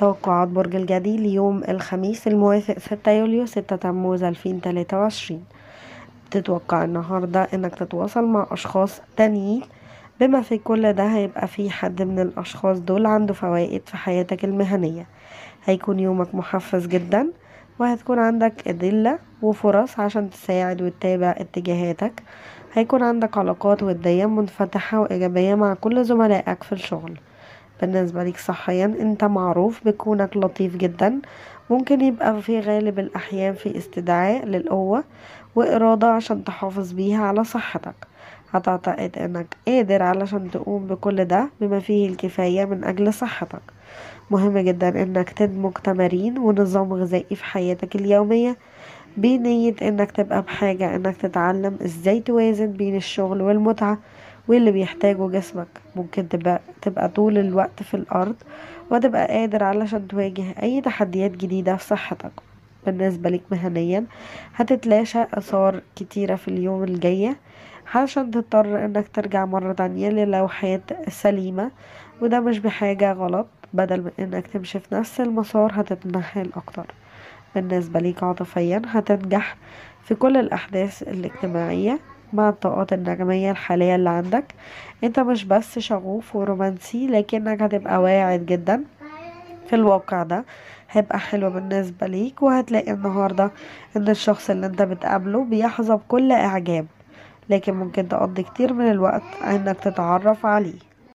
توقعات برج الجدي ليوم الخميس الموافق 6 يوليو 6 تموز 2023 تتوقع النهاردة انك تتواصل مع اشخاص تانيين بما في كل ده هيبقى في حد من الاشخاص دول عنده فوائد في حياتك المهنية هيكون يومك محفز جدا وهتكون عندك أدلة وفرص عشان تساعد وتتابع اتجاهاتك هيكون عندك علاقات ودية منفتحة وإيجابية مع كل زملائك في الشغل بالنسبة ليك صحيا انت معروف بكونك لطيف جدا ممكن يبقى في غالب الأحيان في استدعاء للقوة وإرادة عشان تحافظ بيها على صحتك هتعتقد انك قادر علشان تقوم بكل ده بما فيه الكفاية من أجل صحتك مهم جدا انك تدمج تمارين ونظام غذائي في حياتك اليومية بنية انك تبقى بحاجة انك تتعلم ازاي توازن بين الشغل والمتعة واللي بيحتاجه جسمك ممكن تبقى, تبقى طول الوقت في الأرض وتبقى قادر علشان تواجه أي تحديات جديدة في صحتك بالنسبة لك مهنيا هتتلاشى آثار كتيرة في اليوم الجاية علشان تضطر انك ترجع مرة تانية للوحات سليمة وده مش بحاجة غلط بدل من انك تمشي في نفس المسار هتتنحل اكتر بالنسبة ليك عاطفيا هتنجح في كل الأحداث الاجتماعية مع الطاقات النجمية الحالية اللي عندك انت مش بس شغوف ورومانسي لكنك هتبقى واعد جدا في الواقع ده هيبقى حلو بالنسبة ليك وهتلاقي النهاردة ان الشخص اللي انت بتقابله بيحظى بكل اعجاب لكن ممكن تقضي كتير من الوقت انك تتعرف عليه